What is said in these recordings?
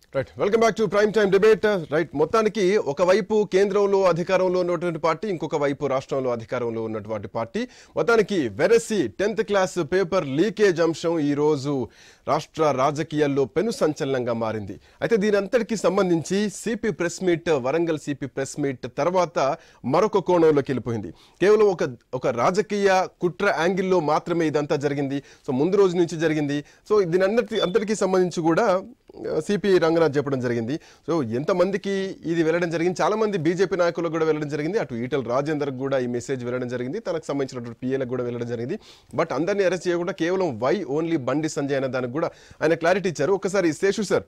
Right welcome back to prime time debate right మొత్తానికి ఒకవైపు కేంద్రంలో అధికారంలో ఉన్నటువంటి పార్టీ ఇంకొక వైపు రాష్ట్రంలో అధికారంలో ఉన్నటువంటి పార్టీ మొత్తానికి వెరసి టెన్త్ క్లాస్ పేపర్ లీకేజ్ అంశం ఈ రోజు రాష్ట్ర రాజకీయాల్లో పెను సంచలనంగా మారింది అయితే దీని అంతటికి సంబంధించి CP press meet Warangal CP press meet తర్వాత మరొక కోణంలోకి వెళ్ళిపోయింది కేవలం ఒక ఒక రాజకీయ కుట్ర యాంగిల్లో మాత్రమే ఇదంతా జరిగింది సో ముందు రోజు నుంచి జరిగింది సో దీని అందరి అంతటికి సంబంధించి కూడా సిపి రంగనాథ్ చెప్పడం జరిగింది సో ఎంతమందికి ఇది వెళ్ళడం జరిగింది చాలా మంది బీజేపీ నాయకులకు కూడా వెళ్ళడం జరిగింది అటు ఈటల రాజేందర్ కూడా ఈ మెసేజ్ వెళ్ళడం జరిగింది తనకు సంబంధించినటువంటి పిఏలకు కూడా వెళ్ళడం జరిగింది బట్ అందరినీ అరెస్ట్ చేయకుండా కేవలం వై ఓన్లీ బండి సంజయ్ అనే దానికి కూడా ఆయన క్లారిటీ ఇచ్చారు ఒకసారి Seshu sir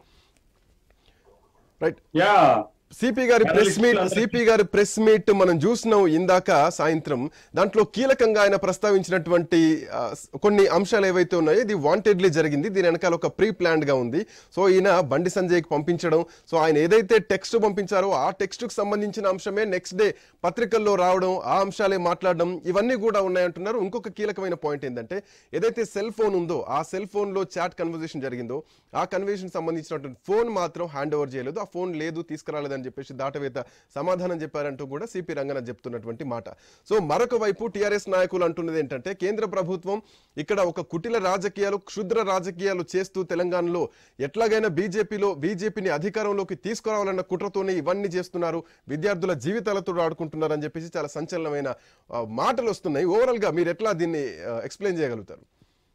right yeah CP గారి ప్రెస్ మీట్ సిపి గారి ప్రెస్ మీట్ మనం చూసినాం ఇందాక సాయంత్రం దాంట్లో కీలకంగా ఆయన ప్రస్తావించినటువంటి ఆ, కొన్ని అంశాలు ఏవైతే ఉన్నాయో ఇది వాంటెడ్లీ జరిగింది దీని వెనకాల ఒక ప్రీ ప్లాన్డ్ గా ఉంది సో ఈయన బండి సంజయ్కి పంపించడం సో ఆయన ఏదైతే టెక్స్ట్ పంపించారో ఆ టెక్స్ట్ కు సంబంధించిన అంశమే నెక్స్ట్ డే పత్రికల్లో రావడం ఆ అంశాలే మాట్లాడడం ఇవన్నీ కూడా ఉన్నాయంటున్నారు ఇంకొక కీలకమైన పాయింట్ ఏంటంటే ఏదైతే సెల్ ఫోన్ ఉందో ఆ సెల్ ఫోన్ లో చాట్ కన్వర్జేషన్ జరిగిందో ఆ కన్వర్జేషన్ సంబంధించినటువంటి ఫోన్ మాత్రం హ్యాండ్ ఓవర్ చేయలేదు ఆ ఫోన్ లేదు తీసుకురాలేదని చెప్పేసి దాటవేత సమాధానం చెప్పారంటూ కూడా సిపి రంగనాథ్ చెప్తున్నటువంటి మాట సో మరొక వైపు టిఆర్ఎస్ నాయకులు అంటున్నది ఏంటంటే కేంద్ర ప్రభుత్వం ఇక్కడ ఒక కుటిల రాజకీయాలు క్షుద్ర రాజకీయాలు చేస్తూ తెలంగాణలో ఎట్లాగైనా బీజేపీలో బీజేపీని అధికారంలోకి తీసుకురావాలన్న కుట్రతోనే ఇవన్నీ చేస్తున్నారు విద్యార్థుల జీవితాలతో ఆడుకుంటున్నారు అని చెప్పేసి చాలా సంచలనమైన ఆ, మాటలు వస్తున్నాయి ఓవరాల్ గా మీరు ఎట్లా దీన్ని ఎక్స్ప్లెయిన్ చేయగలుగుతారు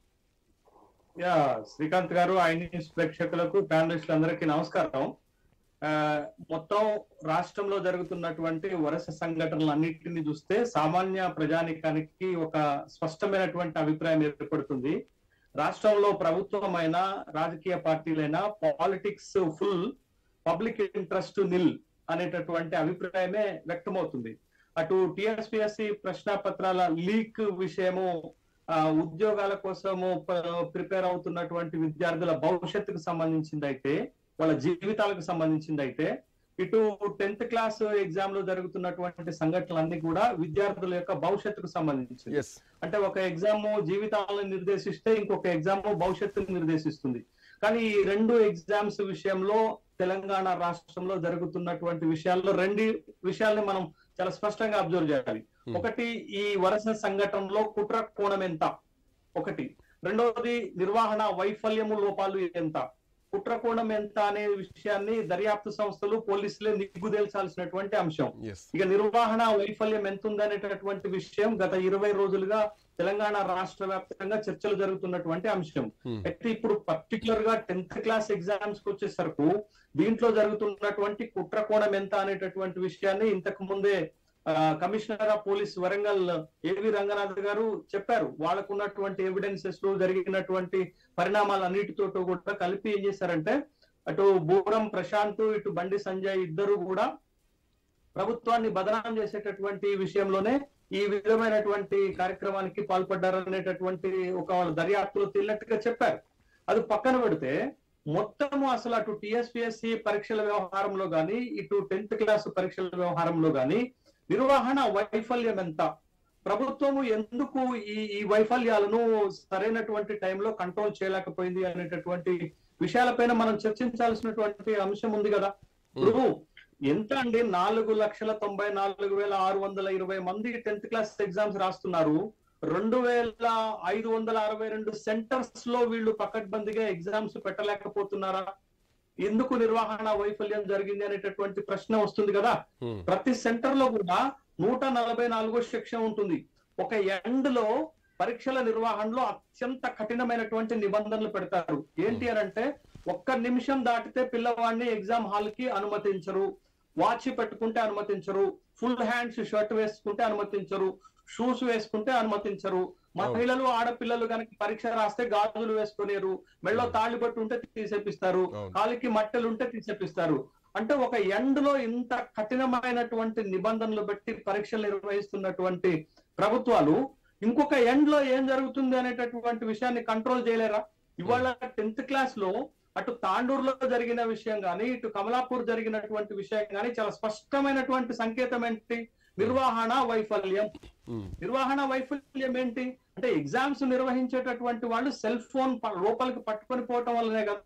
యా శ్రీకాంత్ గారు ఐ న్యూస్ ప్రేక్షకులకు ప్యానలిస్టులందరికీ నమస్కారం ఆ, మొత్తం రాష్ట్రంలో జరుగుతున్నటువంటి వరుస సంఘటనలు అన్నింటినీ చూస్తే సామాన్య ప్రజానికానికి ఒక స్పష్టమైనటువంటి అభిప్రాయం ఏర్పడుతుంది రాష్ట్రంలో ప్రభుత్వమైన రాజకీయ పార్టీలైనా politics full public interest nil అనేటటువంటి అభిప్రాయమే వ్యక్తమవుతుంది అటు టిఎస్పిఎస్సి ప్రశ్నాపత్రాల లీక్ విషయము ఆ, ఉద్యోగాల కోసము ప్రిపేర్ అవుతున్నటువంటి విద్యార్థుల భవిష్యత్తుకు సంబంధించింది అయితే వాళ్ళ జీవితాలకు సంబంధించింది అయితే ఇటు టెన్త్ క్లాస్ ఎగ్జామ్ లో జరుగుతున్నటువంటి సంఘటనలన్నీ కూడా విద్యార్థుల యొక్క భవిష్యత్తుకు సంబంధించింది ఎస్ అంటే ఒక ఎగ్జామ్ జీవితాలను నిర్దేశిస్తే ఇంకొక ఎగ్జామ్ భవిష్యత్తును నిర్దేశిస్తుంది కానీ ఈ రెండు ఎగ్జామ్స్ విషయంలో తెలంగాణ రాష్ట్రంలో జరుగుతున్నటువంటి విషయాల్లో రెండు విషయాల్ని మనం చాలా స్పష్టంగా అబ్జర్వ్ చేయాలి ఒకటి ఈ వరుస సంఘటనలో కుట్ర కోణం ఎంత ఒకటి రెండవది నిర్వహణ వైఫల్యము లోపాలు ఎంత కుట్ర కోణం ఎంత అనే విషయాన్ని దర్యాప్తు సంస్థలు పోలీసులే నిగ్గుదేల్చాల్సినటువంటి అంశం ఎస్ ఇక నిర్వహణ వైఫల్యం ఎంత ఉందనేటటువంటి విషయం గత ఇరవై రోజులుగా తెలంగాణ రాష్ట్ర వ్యాప్తంగా చర్చలు జరుగుతున్నటువంటి అంశం Hmm. అయితే ఇప్పుడు పర్టికులర్ గా టెన్త్ క్లాస్ ఎగ్జామ్స్ కి వచ్చేసరకు దీంట్లో జరుగుతున్నటువంటి కుట్ర కోణం ఎంత అనేటటువంటి విషయాన్ని ఇంతకు ముందే ఆ, కమిషనర్ ఆఫ్ పోలీస్ వరంగల్ ఏవి రంగనాథ్ గారు చెప్పారు వాళ్ళకు ఉన్నటువంటి ఎవిడెన్సెస్ జరిగినటువంటి పరిణామాలన్నిటితో కూడా కలిపి ఏం చేశారంటే అటు బూరం ప్రశాంత్ ఇటు బండి సంజయ్ ఇద్దరు కూడా ప్రభుత్వాన్ని బదనాం చేసేటటువంటి విషయంలోనే ఈ విధమైనటువంటి కార్యక్రమానికి పాల్పడ్డారనేటటువంటి ఒక వాళ్ళ దర్యాప్తులో తేలినట్టుగా చెప్పారు అది పక్కన పెడితే మొత్తము అసలు అటు టిఎస్పిఎస్సి పరీక్షల వ్యవహారంలో గాని ఇటు టెన్త్ క్లాస్ పరీక్షల వ్యవహారంలో గాని నిర్వహణ వైఫల్యం ఎంత ప్రభుత్వము ఎందుకు ఈ ఈ వైఫల్యాలను సరైనటువంటి టైంలో కంట్రోల్ చేయలేకపోయింది అనేటటువంటి విషయాలపైన మనం చర్చించాల్సినటువంటి అంశం ఉంది కదా ఇప్పుడు ఎంత అండి నాలుగు లక్షల తొంభై నాలుగు వేల ఆరు వందల ఇరవై మంది టెన్త్ క్లాస్ ఎగ్జామ్స్ రాస్తున్నారు రెండు వేల ఐదు వందల అరవై రెండు సెంటర్స్ లో వీళ్ళు పకడ్బందీగా ఎగ్జామ్స్ పెట్టలేకపోతున్నారా ఎందుకు నిర్వహణ వైఫల్యం జరిగింది అనేటటువంటి ప్రశ్న వస్తుంది కదా ప్రతి సెంటర్ లో కూడా నూట నలభై నాలుగో సెక్షన్ ఉంటుంది ఒక ఎండ్ లో పరీక్షల నిర్వహణలో అత్యంత కఠినమైనటువంటి నిబంధనలు పెడతారు ఏంటి అని అంటే ఒక్క నిమిషం దాటితే పిల్లవాడిని ఎగ్జామ్ హాల్ కి అనుమతించరు వాచ్ పెట్టుకుంటే అనుమతించరు ఫుల్ హ్యాండ్స్ షర్ట్ వేసుకుంటే అనుమతించరు షూస్ వేసుకుంటే అనుమతించరు మహిళలు ఆడపిల్లలు కనుక పరీక్ష రాస్తే గాజులు వేసుకునేరు మెళ్ళో తాళిబట్టు ఉంటే తీసేపిస్తారు అవును. కాలికి మట్టెలు ఉంటే తీసేపిస్తారు అంటే ఒక ఎండ్ లో ఇంత కఠినమైనటువంటి నిబంధనలు పెట్టి పరీక్షలు నిర్వహిస్తున్నటువంటి ప్రభుత్వాలు ఇంకొక ఎండ్ లో ఏం జరుగుతుంది అనేటటువంటి విషయాన్ని కంట్రోల్ చేయలేరా ఇవాళ టెన్త్ క్లాస్ లో అటు తాండూరులో జరిగిన విషయం గాని ఇటు కమలాపూర్ జరిగినటువంటి విషయం గాని చాలా స్పష్టమైనటువంటి సంకేతం ఏంటి నిర్వహణ వైఫల్యం నిర్వహణ వైఫల్యం ఏంటి అంటే ఎగ్జామ్స్ నిర్వహించేటటువంటి వాళ్ళు సెల్ ఫోన్ ప- లోపలికి పట్టుకొని పోవటం వల్లనే కదా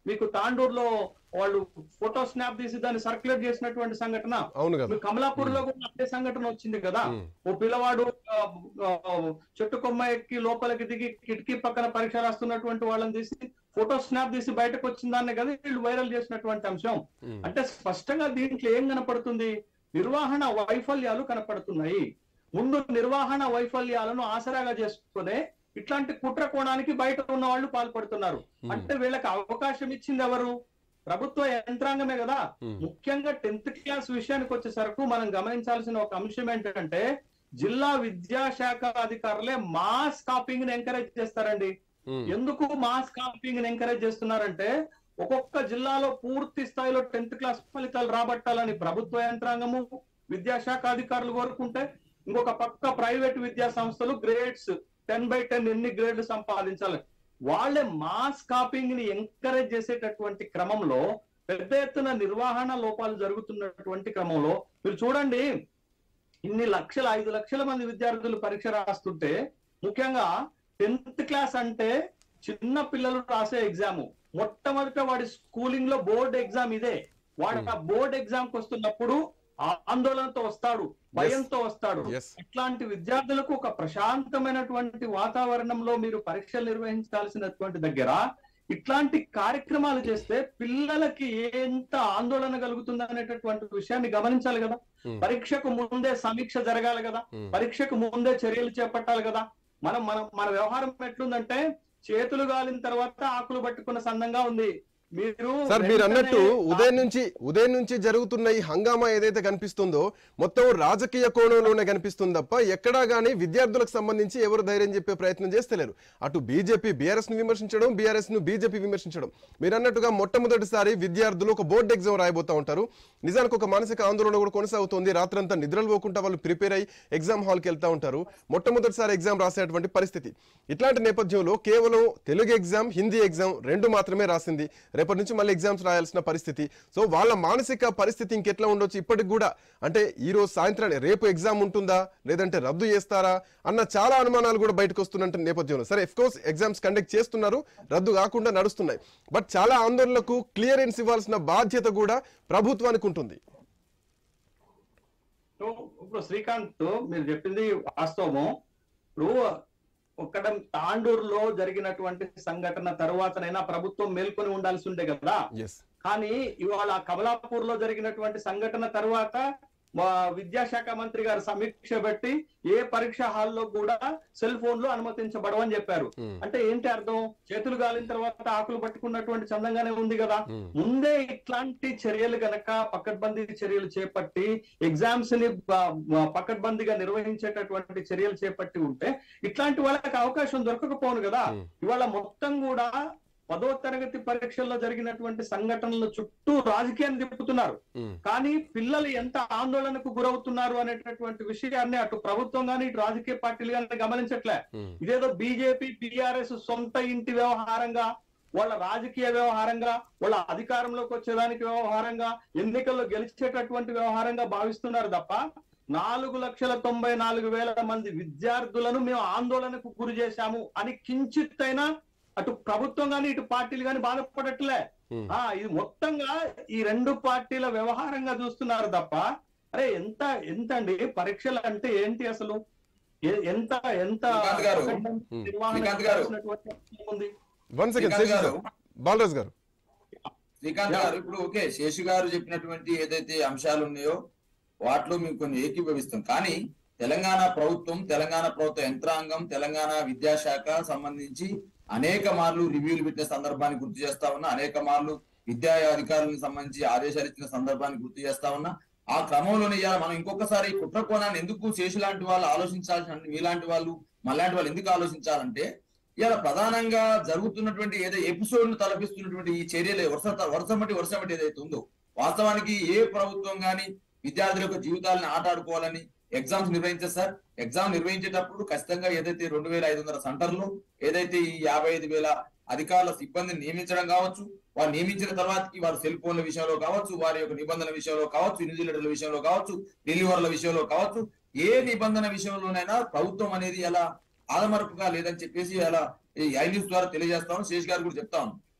మీకు తాండూరులో వాళ్ళు ఫోటో స్నాప్ తీసి దాన్ని సర్క్యులేట్ చేసినటువంటి సంఘటన అవును కదా మీకు కమలాపూర్ లో కూడా అదే సంఘటన వచ్చింది కదా ఉమ్, ఓ పిల్లవాడు ఆ, ఆ, చెట్టు కొమ్మ ఎక్కి లోపలికి దిగి కిటికీ పక్కన పరీక్ష రాస్తున్నటువంటి వాళ్ళని తీసి ఫోటో స్నాప్ తీసి బయటకు వచ్చిందాన్నే కదా వీళ్ళు వైరల్ చేసినటువంటి అంశం ఉమ్. అంటే స్పష్టంగా దీంట్లో ఏం కనపడుతుంది నిర్వహణ వైఫల్యాలు కనపడుతున్నాయి ముందు నిర్వహణ వైఫల్యాలను ఆసరాగా చేసుకునే ఇట్లాంటి కుట్ర కోణానికి బయట ఉన్న వాళ్ళు పాల్పడుతున్నారు ఉమ్, అంటే వీళ్ళకి అవకాశం ఇచ్చింది ఎవరు ప్రభుత్వ యంత్రాంగమే కదా ఉమ్, ముఖ్యంగా టెన్త్ క్లాస్ విషయానికి వచ్చేసరికి మనం గమనించాల్సిన ఒక అంశం ఏంటంటే జిల్లా విద్యాశాఖ అధికారులే మాస్ కాపింగ్ ని ఎంకరేజ్ చేస్తారండి ఉమ్, ఎందుకు మాస్ కాపింగ్ ని ఎంకరేజ్ చేస్తున్నారంటే ఒక్కొక్క జిల్లాలో పూర్తి స్థాయిలో టెన్త్ క్లాస్ ఫలితాలు రాబట్టాలని ప్రభుత్వ యంత్రాంగము విద్యాశాఖ అధికారులు కోరుకుంటే ఇంకొక పక్క ప్రైవేట్ విద్యా సంస్థలు గ్రేడ్స్ టెన్ బై టెన్ ఎన్ని గ్రేడ్లు సంపాదించాలి వాళ్ళే మాస్ కాపింగ్ ని ఎంకరేజ్ చేసేటటువంటి క్రమంలో పెద్ద ఎత్తున నిర్వహణ లోపాలు జరుగుతున్నటువంటి క్రమంలో మీరు చూడండి ఇన్ని లక్షల ఐదు లక్షల మంది విద్యార్థులు పరీక్ష రాస్తుంటే ముఖ్యంగా టెన్త్ క్లాస్ అంటే చిన్న పిల్లలు రాసే ఎగ్జామ్ మొట్టమొదట వాడి స్కూలింగ్ లో బోర్డ్ ఎగ్జామ్ ఇదే వాడు ఆ బోర్డ్ ఎగ్జామ్ కి వస్తున్నప్పుడు ఆ- ఆందోళనతో వస్తాడు భయంతో వస్తాడు yes. ఇట్లాంటి విద్యార్థులకు ఒక ప్రశాంతమైనటువంటి వాతావరణంలో మీరు పరీక్షలు నిర్వహించాల్సినటువంటి దగ్గర ఇట్లాంటి కార్యక్రమాలు చేస్తే పిల్లలకి ఎంత ఆందోళన కలుగుతుంది అనేటటువంటి విషయాన్ని గమనించాలి కదా Hmm. పరీక్షకు ముందే సమీక్ష జరగాలి కదా ఉమ్. పరీక్షకు ముందే చర్యలు చేపట్టాలి కదా మనం మనం మన వ్యవహారం ఎట్లుందంటే చేతులు గాలిన తర్వాత ఆకులు పట్టుకున్న సందంగా ఉంది మీరు సార్ మీరు అన్నట్టు వెంటనే ఉదయం నుంచి ఉదయం నుంచి జరుగుతున్న ఈ హంగామా ఏదైతే కనిపిస్తుందో మొత్తం రాజకీయ కోణంలోనే కనిపిస్తుంది తప్ప ఎక్కడా గానీ విద్యార్థులకు సంబంధించి ఎవరు ధైర్యం చెప్పే ప్రయత్నం చేస్తలేరు అటు బీజేపీ బీఆర్ఎస్ ను విమర్శించడం బీఆర్ఎస్ ను బీజేపీ విమర్శించడం మీరు అన్నట్టుగా మొట్టమొదటిసారి విద్యార్థులు ఒక బోర్డు ఎగ్జామ్ రాయబోతా ఉంటారు నిజానికి ఒక మానసిక ఆందోళన కూడా కొనసాగుతుంది రాత్రంతా నిద్రలు పోకుండా వాళ్ళు ప్రిపేర్ అయ్యి ఎగ్జామ్ హాల్కి వెళ్తా ఉంటారు మొట్టమొదటిసారి ఎగ్జామ్ రాసేటువంటి పరిస్థితి ఇట్లాంటి నేపథ్యంలో కేవలం తెలుగు ఎగ్జామ్ హిందీ ఎగ్జామ్ రెండు మాత్రమే రాసింది రేపటి నుంచి మళ్ళీ ఎగ్జామ్స్ రాయాల్సిన పరిస్థితి సో వాళ్ళ మానసిక పరిస్థితి ఇంకెట్లా ఉండొచ్చు ఇప్పటికి కూడా అంటే ఈ రోజు సాయంత్రం రేపు ఎగ్జామ్ ఉంటుందా లేదంటే రద్దు చేస్తారా అన్న చాలా అనుమానాలు కూడా బయటకు వస్తున్నట్టు నేపథ్యంలో సరే కోర్స్ ఎగ్జామ్స్ కండక్ట్ చేస్తున్నారు రద్దు కాకుండా నడుస్తున్నాయి బట్ చాలా ఆందోళనలకు క్లియరెన్స్ ఇవ్వాల్సిన బాధ్యత కూడా ప్రభుత్వానికి ఉంటుంది సో ఇప్పుడు శ్రీకాంత్ మీరు చెప్పింది వాస్తవము ఇప్పుడు ఒక్కడ తాండూరులో జరిగినటువంటి సంఘటన తర్వాతనైనా ప్రభుత్వం మేల్కొని ఉండాల్సి ఉండే కదా ఎస్ కానీ ఇవాళ కమలాపూర్ లో జరిగినటువంటి సంఘటన తర్వాత మా విద్యాశాఖ మంత్రి గారు సమీక్ష పెట్టి ఏ పరీక్ష హాల్లో కూడా సెల్ ఫోన్లు అనుమతించబడవని చెప్పారు అంటే ఏంటి అర్థం చేతులు గాలిన తర్వాత ఆకులు పట్టుకున్నటువంటి చందంగానే ఉంది కదా ముందే ఇట్లాంటి చర్యలు గనక పకడ్బందీ చర్యలు చేపట్టి ఎగ్జామ్స్ ని బ- బ- పకడ్బందీగా నిర్వహించేటటువంటి చర్యలు చేపట్టి ఉంటే ఇట్లాంటి వాళ్ళకి అవకాశం దొరకకపోను కదా Hmm. ఇవాళ మొత్తం కూడా పదో తరగతి పరీక్షల్లో జరిగినటువంటి సంఘటనల చుట్టూ రాజకీయాన్ని తిప్పుతున్నారు కానీ పిల్లలు ఎంత ఆందోళనకు గురవుతున్నారు అనేటటువంటి విషయాన్ని అటు ప్రభుత్వం గాని ఇటు రాజకీయ పార్టీలు గాని గమనించట్లే ఇదేదో బీజేపీ బీఆర్ఎస్ సొంత ఇంటి వ్యవహారంగా వాళ్ళ రాజకీయ వ్యవహారంగా వాళ్ళ అధికారంలోకి వచ్చేదానికి వ్యవహారంగా ఎన్నికల్లో గెలిచేటటువంటి వ్యవహారంగా భావిస్తున్నారు తప్ప నాలుగు లక్షల తొంభై నాలుగు వేల మంది విద్యార్థులను మేము ఆందోళనకు గురి చేశాము అని కించిత్తైనా అటు ప్రభుత్వం గాని ఇటు పార్టీలు గాని బాధపడట్లే ఆ ఇది మొత్తంగా ఈ రెండు పార్టీల వ్యవహారంగా చూస్తున్నారు తప్ప అరే ఎంత ఎంత అండి పరీక్షలు అంటే ఏంటి అసలు ఎ- ఎంత ఎంత శ్రీకాంత్ గారు, నిర్వహణ శ్రీకాంత్ గారు. చేయాల్సినటువంటి అవసరం ఉంది వన్ సెకండ్ శ్రీకాంత్ గారు. బాలరాజ్ గారు శ్రీకాంత్ యా. గారు ఇప్పుడు ఓకే శేషు గారు చెప్పినటువంటి ఏదైతే అంశాలు ఉన్నాయో వాటిలో మేము కొన్ని ఏకీభవిస్తాం కానీ తెలంగాణ ప్రభుత్వం తెలంగాణ ప్రభుత్వ యంత్రాంగం తెలంగాణ విద్యాశాఖ సంబంధించి అనేక మార్లు రివ్యూలు పెట్టిన సందర్భాన్ని గుర్తు చేస్తా ఉన్నా అనేక మార్లు విద్యా అధికారులకు సంబంధించి ఆదేశాలు ఇచ్చిన సందర్భాన్ని గుర్తు చేస్తా ఉన్నా ఆ క్రమంలోనే ఇవాళ మనం ఇంకొకసారి ఈ కుట్ర కోణాన్ని ఎందుకు శేషు లాంటి వాళ్ళు ఆలోచించాల్సిన మీలాంటి వాళ్ళు మళ్ళాంటి వాళ్ళు ఎందుకు ఆలోచించాలంటే ఇలా ప్రధానంగా జరుగుతున్నటువంటి ఏదో ఎపిసోడ్ ను తలపిస్తున్నటువంటి ఈ చర్యలు వరుస వరుస బట్టి వరుస బట్టి ఏదైతే ఉందో వాస్తవానికి ఏ ప్రభుత్వం గాని విద్యార్థుల యొక్క జీవితాలను ఆటాడుకోవాలని ఎగ్జామ్స్ నిర్వహించారు సార్ ఎగ్జామ్ నిర్వహించేటప్పుడు ఖచ్చితంగా ఏదైతే రెండు వేల ఐదు వందల సెంటర్లు ఏదైతే ఈ యాభై ఐదు వేల అధికారుల సిబ్బందిని నియమించడం కావచ్చు వారు నియమించిన తర్వాతకి వారు సెల్ ఫోన్ల విషయంలో కావచ్చు వారి యొక్క నిబంధనల విషయంలో కావచ్చు ఇన్విజిలేటర్ల విషయంలో కావచ్చు డెలివర్ల విషయంలో కావచ్చు ఏ నిబంధన విషయంలోనైనా ప్రభుత్వం అనేది ఎలా ఆదమరపుగా లేదని చెప్పేసి అలా ఈ ఐ న్యూస్ ద్వారా తెలియజేస్తాను శేష్ గారు కూడా చెప్తాను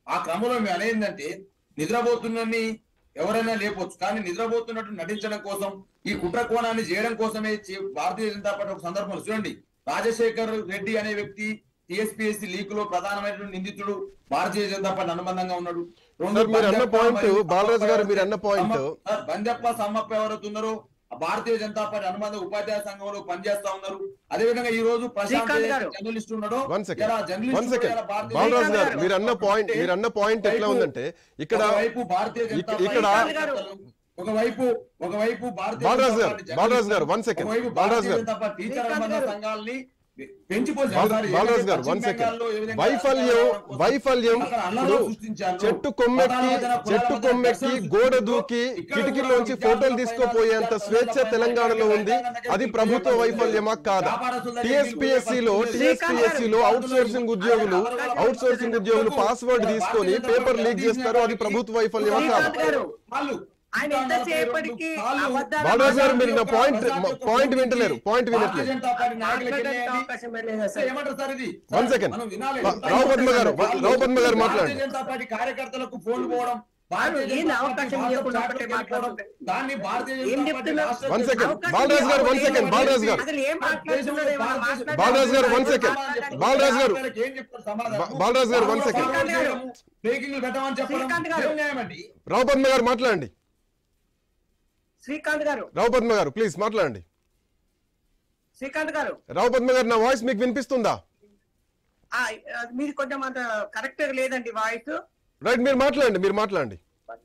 ఆ క్రమంలో మేము అనేందంటే నిద్రపోతున్నని ఎవరైనా లేపొచ్చు కానీ నిద్రపోతున్నట్టు నటించడం కోసం ఈ కుట్ర కోణాన్ని చేయడం కోసమే చే- భారతీయ జనతా పార్టీ ఒక సందర్భంలో చూడండి రాజశేఖర్ రెడ్డి అనే వ్యక్తి టిఎస్పిఎస్సి లీక్ లో ప్రధానమైనటువంటి నిందితుడు భారతీయ జనతా పార్టీ అనుబంధంగా ఉన్నాడు రెండు సార్, మీరు అన్న బందెప్ప point, మరియు బాలరాజు గారు మీరు అన్న point. సమ్మ- సార్, బందెప్ప సమ్మప్ప ఎవరైతే ఉన్నారో ఆ భారతీయ జనతా పార్టీ అనుబంధ ఉపాధ్యాయ సంఘంలో పనిచేస్తా ఉన్నారు అదే విధంగా ఈ రోజు ప్రశాంత్ శ్రీకాంత్ గారు. జర్నలిస్ట్ ఉన్నాడో వన్ సెకండ్ ఇలా జర్నలిస్ట్ వన్ కూడా సెకండ్ ఇలా భారతీయ బాలరాజు జనతా గారు పార్టీ మీరు అన్న పాయింట్ మీరు అన్న పాయింట్ ఎట్లా ఉందంటే ఇక్కడ ఒకవైపు భారతీయ జనతా ఇక్క- పార్టీ ఇక్కడ- కార్యకర్తలు, ఒకవైపు ఒకవైపు భారతీయ బాలరాజు జనతా గారు, పార్టీ బాలరాజు గారు, జర్నలిస్టులు, one second. ఒకవైపు బాలరాజు భారతీయ గారు. జనతా పార్టీ టీచర్ శ్రీకాంత్ అనుబంధ గారు. సంఘాలని పెంచిపోయింది బాల- ఒకసారి బాలరాజు ఏదైతే గారు, one పశ్చిమ second. బెంగాల్లో ఏ విధంగా వైఫల్యం రాజకీయాల వైఫల్యం అక్కడ ఇప్పుడు అల్లర్లు సృష్టించారు. చెట్టు కొమ్మెక్కి మతాల మధ్యన, కులాల చెట్టు మధ్యన కొమ్మెక్కి ఘర్షణలు గోడ సృష్టిస్తూ దూకి ఇక్కడ కిటికీలోంచి కూడా ఫోటోలు విద్యార్థుల తీసుకుపోయేంత పైన, స్వేచ్ఛ విద్యార్థుల తెలంగాణలో పైన ఉంది తెలంగాణ అది దగ్గరికి ప్రభుత్వ పోయే వైఫల్యమా కాదా వ్యాపారస్తుల దగ్గరికి టిఎస్పిఎస్సి లో పోయే టిఎస్పిఎస్సి లో అవుట్ సోర్సింగ్ ఉద్యోగులు అవుట్ సోర్సింగ్ ఉద్యోగులు పాస్వర్డ్ తీసుకొని పేపర్ లీక్ చేస్తారు అది ప్రభుత్వ వైఫల్యమా కాదా శ్రీకాంత్ గారు. వాళ్ళు ఆయన ఎంతసేపటికి అబద్ధాలు బాలరాజు గారు మీరు నా యొక్క పాయింట్ ప్రజల యొక్క పాయింట్ వింటలేరు పాయింట్ భారతీయ వినట్లేదు జనతా పార్టీ నాయకులకి మాట్లాడడానికి ఎన్నేయండి? అవకాశం లేదా సార్? ఏమంటారు సార్ ఇది One second. మనం వినాలి. రా- రావు పద్మ గారు, రావు పద్మ గారు మాట్లాడండి. భారతీయ జనతా పార్టీ కార్యకర్తలకు ఫోన్లు పోవడం భారతీయ ఈయన జనతా పార్టీ అవకాశం వాట్సాప్ ఇవ్వకుండా చాట్లకు ఒకటే వెళ్ళిపోవడం, మాట్లాడుతుంటే. దాన్ని భారతీయ ఏం జనతా పార్టీ చెప్తున్నారు? రాష్ట్ర One second. అవకాశం బాలరాజు గారు, one ఇవ్వకుండా second. బాలరాజు గారు. అసలు ఏం మాట్లాడుతున్నాడు ఏమన్నా మాట్లాడాలి? బాలరాజు గారు, one second. బాలరాజు గారు. ఏం చెప్తారు సమాధానం? బా- బాలరాజు గారు, one second. ఫార్వర్డ్ చేయడం, బ్రేకింగ్లు పెట్టమని చెప్పడం శ్రీకాంత్ గారు. ఏం న్యాయమండి? రావు పద్మ గారు మాట్లాడండి శ్రీకాంత్ గారు రావు పద్మ గారు ప్లీజ్ మాట్లాడండి శ్రీకాంత్ గారు రావు పద్మ గారు నా వాయిస్ మీకు వినిపిస్తుందా ఆ, ఆ, మీది కొంచెం అంత కరెక్ట్ లేదండి వాయిస్ రైట్ మీరు మాట్లాడండి మీరు మాట్లాడండి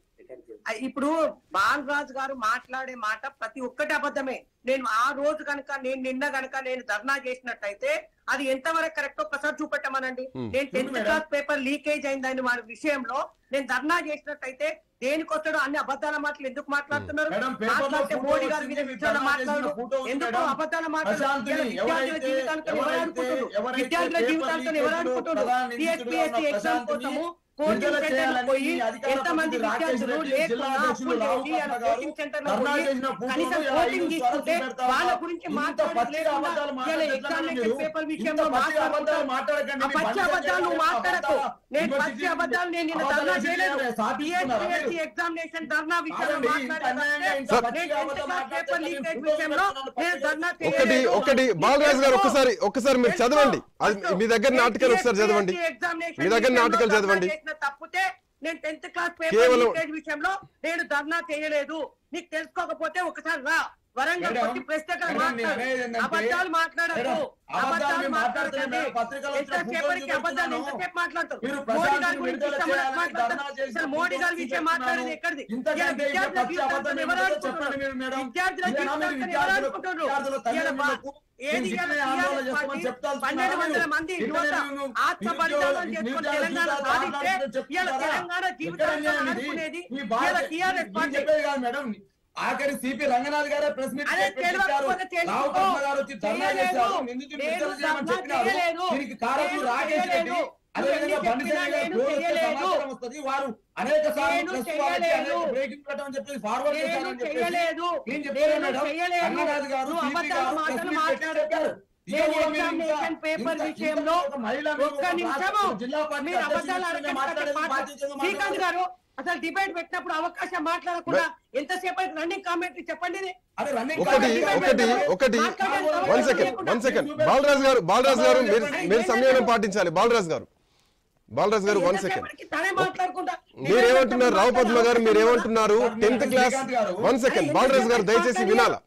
ఆ, ఇప్పుడు బాలరాజు గారు మాట్లాడే మాట ప్రతి ఒక్కటి అబద్ధమే నేను ఆ రోజు కనుక నేను నిన్న కనుక నేను ధర్నా చేసినట్టయితే అది ఎంతవరకు కరెక్ట్ ఒక్కసారి చూపెట్టమనండి Hmm. నేను tenth madam. Class paper leakage అయిందని వారి విషయంలో నేను ధర్నా చేసినట్టయితే దేనికొస్తాడో అన్ని అబద్ధాల మాటలు ఎందుకు మాట్లాడుతున్నారు మేడం, పేపర్లో మాట్లాడితే ఫోటో మోడీ గారి వచ్చింది, మీద మీరు విషయాలు ధర్నా మాట్లాడు చేసిన ఫోటో ఉంది ఎందుకు మేడం. అబద్ధాల మాటలు ప్రశాంత్ని ఇలా విద్యార్థుల ఎవరైతే- జీవితాలతో ఎవరు ఎవరైతే- ఆడుకుంటున్నారు? ఎవరైతే విద్యార్థుల పేపర్ జీవితాలతో లీకేజ్ ఎవరు లో ఆడుకుంటున్నారు ప్రధాన నిందితుడిగా టీఎస్పీఎస్సీ ఉన్న ఎగ్జామ్ ప్రశాంత్ని కోసము విడుదల కోచింగ్ సెంటర్ చేయాలని పోయి అధికార ఎంతమంది ప్రతినిధి రాకేష్ విద్యార్థులు రెడ్డి, లేకున్నా జిల్లా అధ్యక్షులు అప్పులు రావు చేసి కృష్ణ అలా గారు కోచింగ్ సెంటర్ లో ధర్నా పోయి చేసిన ఫోటోలు కనీసం ఇలా కోచింగ్ ఐదు తీసుకుంటే స్వరాలు పెడతా వాళ్ళ ఉన్నారు. గురించి ఇంత మాట్లాడలేదు పచ్చిగా అబద్ధాలు మాట్లాడకండి ఎగ్జామినేషన్ మీరు. పేపర్ ఇంత విషయంలో పచ్చిగా అబద్ధాలు మాట్లాడుకుంటారు మాట్లాడకండి. ఆ మీ పచ్చి బండి అబద్ధాలు నువ్వు సంజయ్ మాట్లాడకు అబద్ధాలు నేను యూనివర్సిటీ పచ్చి అబద్ధాలు నేను నిన్న అబద్ధాలు ధర్నా చేసి చేయలేదు సాధిస్తున్నారు. టీఎస్పీఎస్సీ ఎగ్జామినేషన్ ధర్నా విషయంలో కాదండి, ఇంత అన్యాయంగా ఇంత మాట్లాడేదంటే పచ్చిగా నేను అబద్ధాలు టెన్త్ క్లాస్ పేపర్ మాట్లాడితే లీకేజ్ నేను విషయంలో ఫోటోలు నేను ధర్నా ఒకటి చేయలేదు. ఒకటి బాలరాజు గారు ఒక్కసారి ఒక్కసారి మీరు చదవండి అది మీ దగ్గర ఆర్టికల్ ఒకసారి చదవండి మీ దగ్గర ఆర్టికల్ చదవండి తప్పితే నేను టెన్త్ క్లాస్ పేపర్ కేవలం- లీకేజ్ విషయంలో నేను ధర్నా చేయలేదు నీకు తెలుసుకోకపోతే ఒకసారి రా వరంగల్ మేడం, వచ్చి ప్రెస్ దగ్గర మేడం, నేను మాట్లాడు అనేది ఏంటంటే, అబద్ధాలు మాట్లాడకు మేడం, అబద్ధాలు అబద్ధాలు మేము మాట్లాడుతున్నాం, మాట్లాడకండి మేడం, పత్రికలో వచ్చిన ఎంతసేపటికి ఫోటోలు అబద్ధాలు చూపిస్తున్నాను. ఎంతసేపు మాట్లాడతారు మీరు మోడీ ప్రశాంత్ని గారి గురించి విడుదల ఇష్టం చేయాలని మాట్లాడతారు ధర్నా చేసిన అసలు మోడీ గారి ఫోటోలు విషయం మాట్లాడేది ఎక్కడిది ఇంతకంటే ఇలా ఇంకా విద్యార్థుల పచ్చి జీవితాలతో అబద్ధం ఎవరు ఏంటో ఆడుకుంటున్నారు? చెప్పండి మీరు మేడం. విద్యార్థుల ఇదేనా మీరు జీవితాలతో ఎవరు విద్యార్థుల- ఆడుకుంటున్నారు? విద్యార్థుల ఇలా తల్లిదండ్రులకు బా- ఏది నేను ఇలా ఇట్లనే ఆందోళన TRS చేస్తామని పార్టీ చెప్తాను పన్నెండు చూస్తున్నాను. వందల మంది ఇట్లనే యువత నేను ఆత్మ నిరుద్యోగ- బలిదానాలు చేసుకుని నిరుద్యోగ తెలంగాణ జీవితాలు సాధిస్తే ఆడాలని ఇలా చెప్తున్నారా? తెలంగాణ ఎక్కడ జీవితాలతో అన్యాయం ఇది? ఆడుకునేది మీ ఇలా బాధ్యత- టీఆర్ఎస్ నేను పార్టీ చెప్పేది కాదు మేడం ఆఖరి సిపి రంగనాథ్ గారే ప్రెస్ మీట్ అదే పెట్టి తెలియకపోతే చెప్పారు. తెలుసుకో. రావు కృష్ణ గారు వచ్చి ధర్నా చేయలేదు. చేశారు. నిందితుడిని నేను విడుదల చేయమని ధర్నా చెప్పినారు. చేయలేదు. దీనికి కారకులు నేను రాకేష్ రెడ్డి చేయలేదు. అదేవిధంగా నువ్వు బండి ఎన్ని సంజయ్ గారు చెప్పినా డోర్ వస్తే నేను సమాచారం వస్తుంది వారు అనేక సార్లు నేను ప్రెస్ వారికి చేయలేదు. అనేక బ్రేకింగ్ పెట్టమని చెప్పి ఫార్వర్డ్ నేను చేశారని చెప్పేసి చేయలేదు. నేను చెప్తున్నాను నేను మేడం. చేయలేదు. రంగనాథ్ గారు నువ్వు సిపి అబద్ధాలు గారు మాటలు ప్రెస్ మీట్ పెట్టి మాట్లాడకు. చెప్పారు. నేను ఇదే కూడా మీరు ఎగ్జామినేషన్ ఇంకా- పేపర్ ఇంత- విషయంలో ఇంత ఒక మహిళ మీరు ఒక్క ఒక నిమిషము రాష్ట్ర జిల్లా పార్టీ మీరు అధ్యక్షులు అబద్ధాలు ఇట్లనే అడగండి మాట్లాడేది మాట్లాడ- బాధ్యతగా శ్రీకాంత్ మాట్లాడారు. గారు అసలు డిబేట్ పెట్టినప్పుడు అవకాశం మాట్లాడకుండా ఎంతసేపు రన్నింగ్ కామెంటరీ చెప్పండి ఇది. అదే రన్నింగ్ ఒకటి ఒకటి ఒకటి one second one second Balaraju గారు బాలరాజు గారు మీరు మీరు సంయమనం పాటించాలి బాలరాజు గారు బాలరాజు గారు వన్ సెకండ్ ఎంతసేపటికి తనే మాట్లాడకుండా మీరేమంటున్నారు రావు పద్మ గారు మీరేమంటున్నారు tenth class one second Balaraju గారు దయచేసి వినాలా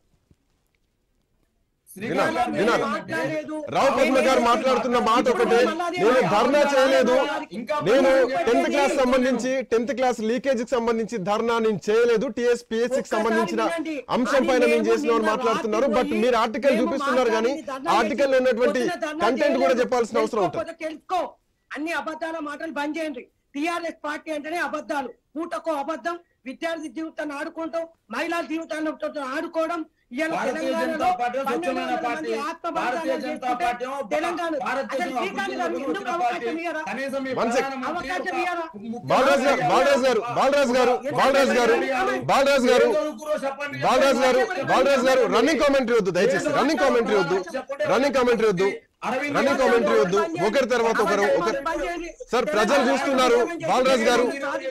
శ్రీకాంత్ గారు వినాలా? మాట్లాడలేదు. రావు పద్మ గారు మాట్లాడుతున్న మాట ఒకటే నేను ధర్నా చేయలేదు నేను టెన్త్ క్లాస్ సంబంధించి టెన్త్ క్లాస్ లీకేజ్ కి సంబంధించి ధర్నా నేను చేయలేదు టిఎస్ పిఎస్సి కి సంబంధించిన అంశం పైన నేను చేసిన మాట్లాడుతున్నారు బట్ మీరు ఆర్టికల్ చూపిస్తున్నారు కానీ ఆర్టికల్ ఉన్నటువంటి కంటెంట్ కూడా చెప్పాల్సిన అవసరం ఉంటుంది తెలుసుకోకపోతే తెలుసుకో అన్ని అబద్ధాల మాటలు బంద్ చేయండి టిఆర్ఎస్ పార్టీ అంటేనే అబద్ధాలు పూటకో అబద్ధం విద్యార్థి జీవితాన్ని ఆడుకోవడం మహిళా జీవితాన్ని ఆడుకోవడం ఇవాళ భారతీయ తెలంగాణలో జనతా పార్టీ పన్నెండు స్వచ్ఛమైన వందల పార్టీ మంది ఆత్మ భారతీయ బలిదానాలు జనతా చేసుకుంటే పార్టీ ఏమో తెలంగాణ భారతదేశం అసలు శ్రీకాంత్ గారు అభివృద్ధిలో ఎందుకు వచ్చిన పార్టీ అవకాశం ఇయ్యరా? కనీసం మీ One second. ప్రధానమంత్రి అవకాశం ఒక ఇయ్యరా? ముఖ్యమంత్రి బాలరాజు గారు బాలరాజు గారు బాలరాజు గారు బాలరాజు గారు బాలరాజు గారు ఏం చదువుకున్నారో చెప్పండి. బాలరాజు గారు బాలరాజు గారు రన్నింగ్ కామెంటరీ వద్దు దయచేసి రన్నింగ్ కామెంటరీ వద్దు రన్నింగ్ కామెంటరీ వద్దు అరవింద్ రన్నింగ్ కామెంటరీ వద్దు ఒకరి తర్వాత ఒకరు ఒకరు సార్ ప్రజలు చూస్తున్నారు బాలరాజ్ గారు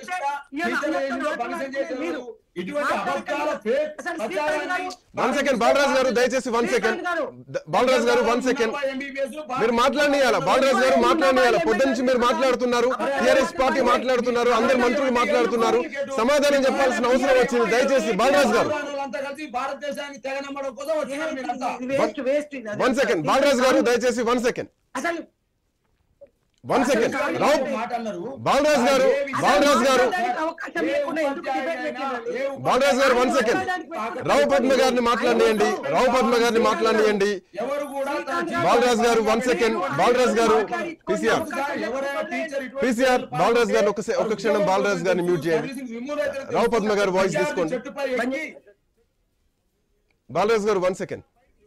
ఇటువంటి అబద్ధాల ఫేక్ ప్రచారాన్ని వన్ సెకండ్ బాలరాజ్ గారు దయచేసి వన్ సెకండ్ బాలరాజ్ గారు వన్ సెకండ్ మీరు మాట్లాడియాల బాలరాజ్ గారు మాట్లాడియాల పొద్దు నుంచి మీరు మాట్లాడుతున్నారు టిఆర్ఎస్ పార్టీ మాట్లాడుతున్నారు అందరు మంత్రులు మాట్లాడుతున్నారు సమాధానం చెప్పాల్సిన అవసరం వచ్చింది దయచేసి బాలరాజ్ గారు అంతా కలిసి భారతదేశాన్ని తెగ నమ్మడం కోసం వచ్చినారు మీరంతా waste waste one second Balaraj గారు దయచేసి వన్ సెకండ్ అసలు వన్ సెకండ్ రావు మాట అన్నారు బాలరాజ్ గారు బాలరాజ్ గారు అవకాశం లేకుండా ఎందుకు డిబేట్ పెట్టినారు? బాలరాజ్ గారు వన్ సెకండ్ రావు పద్మ గారిని మాట్లాడియండి రావు పద్మ గారిని మాట్లాడియండి ఎవరు కూడా తన జీవితం- బాలరాజ్ గారు వన్ సెకండ్ బాలరాజ్ గారు పిసిఆర్ ఎవరైనా టీచర్ ఇటువంటి పిసిఆర్ బాలరాజ్ గారిని ఒక సె- ఒక క్షణం బాలరాజ్ గారిని మ్యూట్ చేయండి రావు పద్మ గారు వాయిస్ తీసుకోండి. చెట్టుపై ఎక్కి బాలరాజ్ గారు వన్ సెకండ్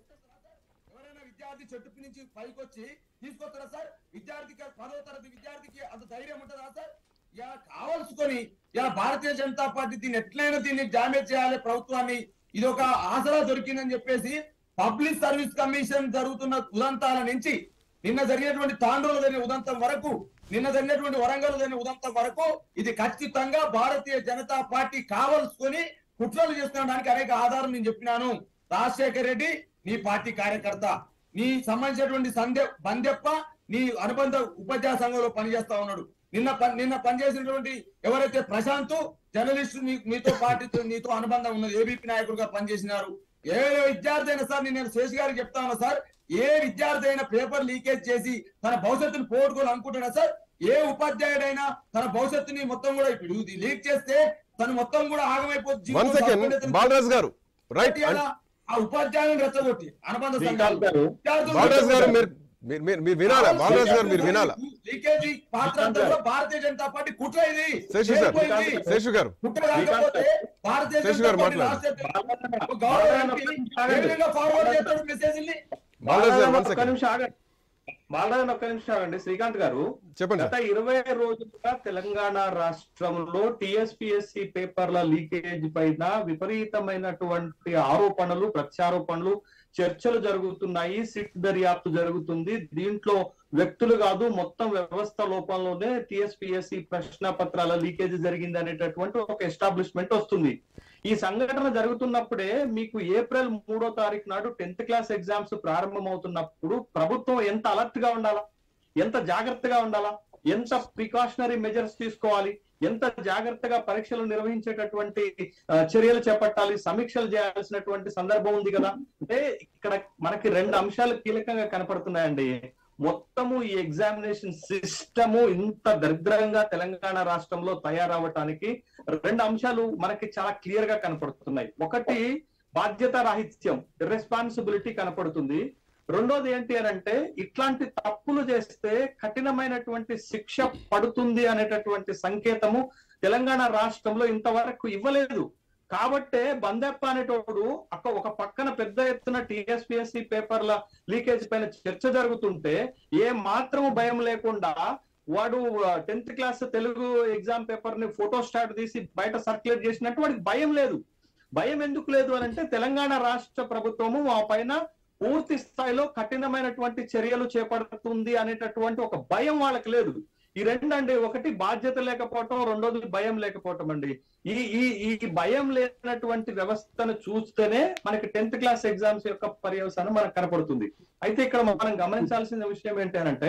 ఎవరైనా విద్యార్థి చెట్టు నుంచి పైకి వచ్చి తీసుకొస్తారా సార్ విద్యార్థికి పదో తరగతి విద్యార్థికి అంత ధైర్యం ఉంటుందా సార్ ఇలా కావాల్సుకొని ఇలా భారతీయ జనతా పార్టీ దీన్ని ఎట్లయినా దీన్ని డామేజ్ చేయాలి ప్రభుత్వాన్ని ఇది ఒక ఆసరా దొరికిందని చెప్పేసి పబ్లిక్ సర్వీస్ కమిషన్ జరుగుతున్న ఉదంతాల నుంచి నిన్న జరిగినటువంటి తాండూరు జరిగిన ఉదంతం వరకు నిన్న జరిగినటువంటి వరంగల్ జరిగిన ఉదంతం వరకు ఇది ఖచ్చితంగా భారతీయ జనతా పార్టీ కావలసుకొని కుట్రలు చేస్తున్నడానికి అనేక ఆధారం నేను చెప్పినాను రాజశేఖర్ రెడ్డి నీ పార్టీ కార్యకర్త నీ సంబంధించినటువంటి సందే బందెప్ప నీ అనుబంధ ఉపాధ్యాయ సంఘంలో పనిచేస్తా ఉన్నాడు నిన్న ప- నిన్న పనిచేసినటువంటి ఎవరైతే ప్రశాంత్ జర్నలిస్ట్ నీ- నీతో పార్టీతో నీతో అనుబంధం ఉన్నది ఏబీపీ నాయకుడుగా పనిచేసినారు ఏ విద్యార్థి అయినా సార్ నేను శేష్ గారికి చెప్తా ఉన్నా సార్ ఏ విద్యార్థి అయినా పేపర్ లీకేజ్ చేసి తన భవిష్యత్తును పోగొట్టుకోవాలి అనుకుంటున్నా సార్ ఏ ఉపాధ్యాయుడైనా తన భవిష్యత్తుని మొత్తం కూడా ఇప్పుడు ఇది లీక్ చేస్తే తను మొత్తం కూడా ఆగమైపోతుంది వన్ సెకండ్ బాలరాజ్ గారు రైట్ ఆ ఉపాధ్యాయులను రెచ్చగొట్టి అనుబంధ శ్రీకాంత్ సంఘాలు గారు విద్యార్థులను బాలరాజ్ గారు రెచ్చగొట్టి మీరు మీరు- మీరు మీరు వినాలా బాలరాజ్ గారు మీరు వినాలా లీకేజీ పాత్ర అంతా కూడా భారతీయ జనతా పార్టీ కుట్ర ఇది శేషు సార్ చేరిపోయింది. శేషు గారు కుట్ర కాకపోతే భారతీయ శేషు జనతా గారు పార్టీ మాట్లాడండి. రాష్ట్ర గవర్నమెంట్ ఏ విధంగా ఫార్వర్డ్ చేస్తాడు మెసేజ్ ని బాలరాజ్ గారు వన్ ఒక్క సెకండ్ నిమిషం ఆగండి బాలరాజన్ ఒక్క నిమిషం ఆగండి శ్రీకాంత్ గారు చెప్పండి గత సార్ ఇరవై రోజులుగా తెలంగాణ రాష్ట్రంలో టిఎస్పిఎస్సి పేపర్ల లీకేజ్ పైన విపరీతమైనటువంటి ఆరోపణలు ప్రత్యారోపణలు చర్చలు జరుగుతున్నాయి సిట్ దర్యాప్తు జరుగుతుంది దీంట్లో వ్యక్తులు కాదు మొత్తం వ్యవస్థ లోపంలోనే టిఎస్పిఎస్సి ప్రశ్న పత్రాల లీకేజ్ జరిగింది అనేటటువంటి ఒక ఎస్టాబ్లిష్మెంట్ వస్తుంది ఈ సంఘటన జరుగుతున్నప్పుడే మీకు ఏప్రిల్ మూడో తారీఖు నాడు టెన్త్ క్లాస్ ఎగ్జామ్స్ ప్రారంభమవుతున్నప్పుడు ప్రభుత్వం ఎంత అలర్ట్ గా ఉండాలా ఎంత జాగ్రత్తగా ఉండాలా ఎంత ప్రికాషనరీ మెజర్స్ తీసుకోవాలి ఎంత జాగ్రత్తగా పరీక్షలు నిర్వహించేటటువంటి ఆ, చర్యలు చేపట్టాలి సమీక్షలు చేయాల్సినటువంటి సందర్భం ఉంది కదా అంటే ఇక్కడ మనకి రెండు అంశాలు కీలకంగా కనపడుతున్నాయండి మొత్తము ఈ ఎగ్జామినేషన్ సిస్టము ఇంత దరిద్రంగా తెలంగాణ రాష్ట్రంలో తయారవటానికి రెండు అంశాలు మనకి చాలా క్లియర్ గా కనపడుతున్నాయి ఒకటి బాధ్యత రాహిత్యం రెస్పాన్సిబిలిటీ కనపడుతుంది రెండోది ఏంటి అని అంటే ఇట్లాంటి తప్పులు చేస్తే కఠినమైనటువంటి శిక్ష పడుతుంది అనేటటువంటి సంకేతము తెలంగాణ రాష్ట్రంలో ఇంతవరకు ఇవ్వలేదు కాబట్టే బందెప్ప అనేటోడు అక్క ఒక పక్కన పెద్ద ఎత్తున టిఎస్పిఎస్సి పేపర్ల లీకేజ్ పైన చర్చ జరుగుతుంటే ఏ మాత్రము భయం లేకుండా వాడు tenth class Telugu exam paper ని ఫోటో స్టాట్ తీసి బయట సర్క్యులేట్ చేసినట్టు వాడికి భయం లేదు భయం ఎందుకు లేదు అని అంటే తెలంగాణ రాష్ట్ర ప్రభుత్వము ఆ పైన పూర్తి స్థాయిలో కఠినమైనటువంటి చర్యలు చేపడుతుంది అనేటటువంటి ఒక భయం వాళ్ళకి లేదు ఈ రెండండి ఒకటి బాధ్యత లేకపోవటం రెండోది భయం లేకపోవటం అండి ఈ ఈ ఈ భయం లేనటువంటి వ్యవస్థను చూస్తేనే మనకి టెన్త్ క్లాస్ ఎగ్జామ్స్ యొక్క పర్యవసానం మనకు కనపడుతుంది అయితే ఇక్కడ మనం గమనించాల్సిన విషయం ఏంటంటే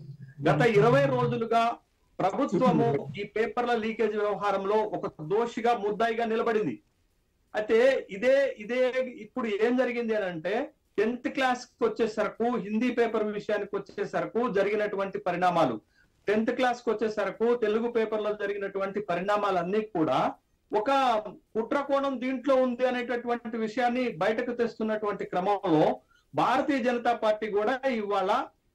గత ఇరవై రోజులుగా ప్రభుత్వము ఈ పేపర్ల లీకేజ్ వ్యవహారంలో ఒక దోషిగా ముద్దాయిగా నిలబడింది అయితే ఇదే ఇదే ఇప్పుడు ఏం జరిగింది అని అంటే టెన్త్ క్లాస్ కి వచ్చేసరకు హిందీ పేపర్ విషయానికి వచ్చేసరకు జరిగినటువంటి పరిణామాలు టెన్త్ క్లాస్ కి వచ్చేసరకు తెలుగు పేపర్ లో జరిగినటువంటి పరిణామాలన్నీ కూడా ఒక కుట్ర కోణం దీంట్లో ఉంది అనేటటువంటి విషయాన్ని బయటకు తెస్తున్నటువంటి క్రమంలో భారతీయ జనతా పార్టీ కూడా ఇవాళ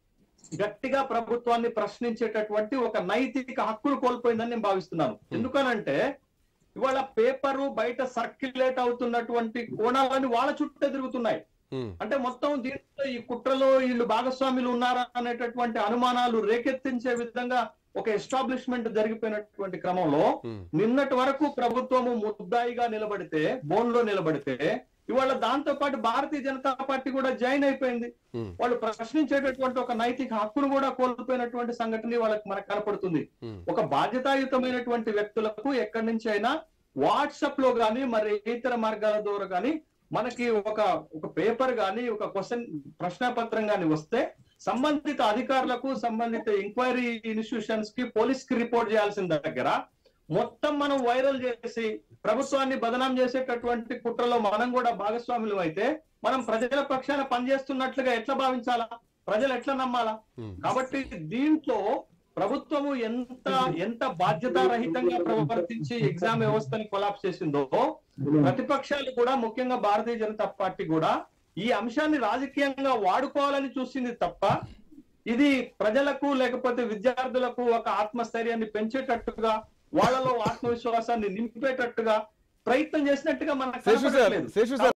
గట్టిగా ప్రభుత్వాన్ని ప్రశ్నించేటటువంటి ఒక నైతిక హక్కులు కోల్పోయిందని నేను భావిస్తున్నాను ఎందుకనంటే ఇవాళ పేపరు బయట సర్క్యులేట్ అవుతున్నటువంటి కోణాలన్నీ వాళ్ళ చుట్టే తిరుగుతున్నాయి ఉమ్, అంటే మొత్తం దీంట్లో ఈ కుట్రలో వీళ్ళు భాగస్వాములు ఉన్నారా అనేటటువంటి అనుమానాలు రేకెత్తించే విధంగా ఒక ఎస్టాబ్లిష్మెంట్ జరిగిపోయినటువంటి క్రమంలో ఉమ్. నిన్నటి వరకు ప్రభుత్వము ముద్దాయిగా నిలబడితే బోన్ లో నిలబడితే ఇవాళ దాంతో పాటు భారతీయ జనతా పార్టీ కూడా జాయిన్ అయిపోయింది Hmm. వాళ్ళు ప్రశ్నించేటటువంటి ఒక నైతిక హక్కును కూడా కోల్పోయినటువంటి సంఘటన వాళ్ళకి మనకు కనపడుతుంది Hmm. ఒక బాధ్యతాయుతమైనటువంటి వ్యక్తులకు ఎక్కడి నుంచి అయినా వాట్సాప్ లో గానీ మరి ఇతర మార్గాల ద్వారా గానీ మనకి ఒక ఒక పేపర్ గానీ ఒక క్వశ్చన్ ప్రశ్నపత్రం గానీ వస్తే సంబంధిత అధికారులకు సంబంధిత ఎంక్వైరీ ఇన్స్టిట్యూషన్స్ కి పోలీస్ కి రిపోర్ట్ చేయాల్సిన దగ్గర మొత్తం మనం వైరల్ చేసి ప్రభుత్వాన్ని బదనాం చేసేటటువంటి కుట్రలో మనం కూడా భాగస్వాములు అయితే మనం ప్రజల పక్షాన పనిచేస్తున్నట్లుగా ఎట్లా భావించాలా ప్రజలు ఎట్లా నమ్మాలా Hmm. కాబట్టి దీంట్లో ప్రభుత్వము ఎంత ఎంత బాధ్యతారహితంగా ప్రవర్తించి ఎగ్జామ్ వ్యవస్థని కొలాప్స్ చేసిందో ప్రతిపక్షాలు కూడా ముఖ్యంగా భారతీయ జనతా పార్టీ కూడా ఈ అంశాన్ని రాజకీయంగా వాడుకోవాలని చూసింది తప్ప ఇది ప్రజలకు లేకపోతే విద్యార్థులకు ఒక ఆత్మస్థైర్యాన్ని పెంచేటట్టుగా వాళ్ళలో ఆత్మవిశ్వాసాన్ని నింపేటట్టుగా ప్రయత్నం చేసినట్టుగా మనకు శేషు సార్ కనపడట్లేదు. శేషు సార్